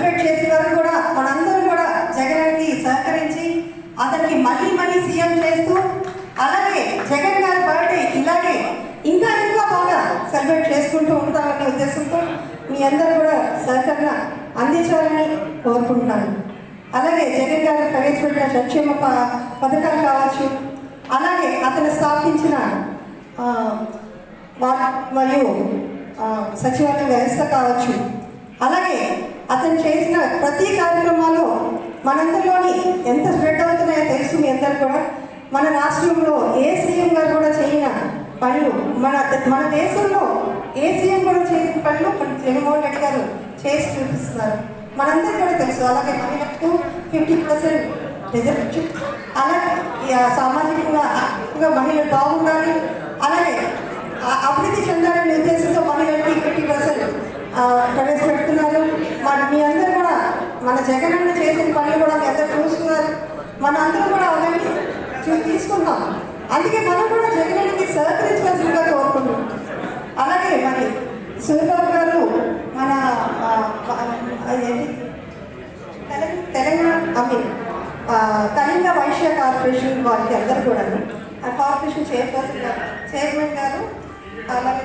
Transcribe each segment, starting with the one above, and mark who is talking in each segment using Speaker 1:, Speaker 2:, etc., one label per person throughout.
Speaker 1: celebrate చేసే వరకు కూడా మనందరం కూడా జగన్కి సహకరించి అతనికి మళ్ళీ మళ్ళీ సీఎం చేస్తూ అలాగే జగన్ గారి బర్త్డే ఇలాగే ఇంకా ఇంకా బాగా సెలబ్రేట్ చేసుకుంటూ ఉంటామనే ఉద్దేశంతో మీ అందరూ కూడా సహకరణ అందించాలని కోరుకుంటున్నాను అలాగే జగన్ గారు ప్రవేశపెట్టిన సంక్షేమ ప- పథకాలు కావచ్చు అలాగే అతను స్థాపించిన ఆ, వా- మరియు ఆ, సచివాలయ వ్యవస్థ కావచ్చు అలాగే అతను చేసిన ప్రతి కార్యక్రమాలు మనందరిలోని ఎంత స్ప్రెడ్ అవుతున్నాయో తెలుసు మీ అందరు కూడా మన రాష్ట్రంలో ఏ సీఎం గారు కూడా చేయని పనులు మన మన దేశంలో ఏ సీఎం కూడా చేయని పనులు మన జగన్మోహన్ రెడ్డి గారు చేసి చూపిస్తున్నారు మనందరికీ కూడా తెలుసు అలాగే మహిళలకు ఫిఫ్టీ పర్సెంట్ రిజర్వేషన్ అలాగే ఈ, ఆ, సామాజికంగా యాక్టివ్గా మహిళలు బాగుండాలి అలాగే ఆ- అభివృద్ధి చెందాలనే ఉద్దేశంతో మహిళలకి ఫిఫ్టీ పర్సెంట్ ప్రవేశపెడుతున్నారు మన మీ అందరూ కూడా మన జగన్ అన్న చేసిన పనులు కూడా మీ అందరూ చూస్తున్నారు మన అందరూ కూడా అవన్నీ చూ తీసుకుంటాం అందుకే మనం కూడా జగన్ అన్నకి సహకరించవలసిందిగా కోరుకుంటున్నాం అలాగే మరి సూర్యబాబు గారు మన ఆ, ఆ, ఏంటి Telangana Telangana I mean Kalinga Vysya corporation వారికి అందరూ కూడా ఆ కార్పొరేషన్ చైర్పర్సన్ గారు చైర్మన్ గారు అలాగే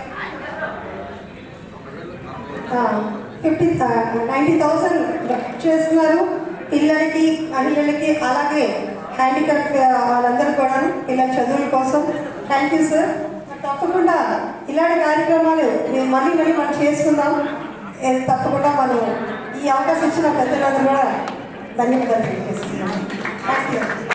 Speaker 1: ఫిఫ్టీ నైంటీ థౌసండ్ చేస్తున్నారు పిల్లలకి మహిళలకి అలాగే హ్యాండిక్యాప్ వాళ్ళందరూ కూడా పిల్లల చదువుల కోసం థ్యాంక్ యూ సార్ తప్పకుండా ఇలాంటి కార్యక్రమాలు మేము మళ్ళీ మళ్ళీ మనం చేసుకుందాం ఏ, తప్పకుండా మనం ఈ అవకాశం ఇచ్చిన పెద్దలందరూ కూడా ధన్యవాదాలు తెలియజేస్తున్నాం థ్యాంక్ యూ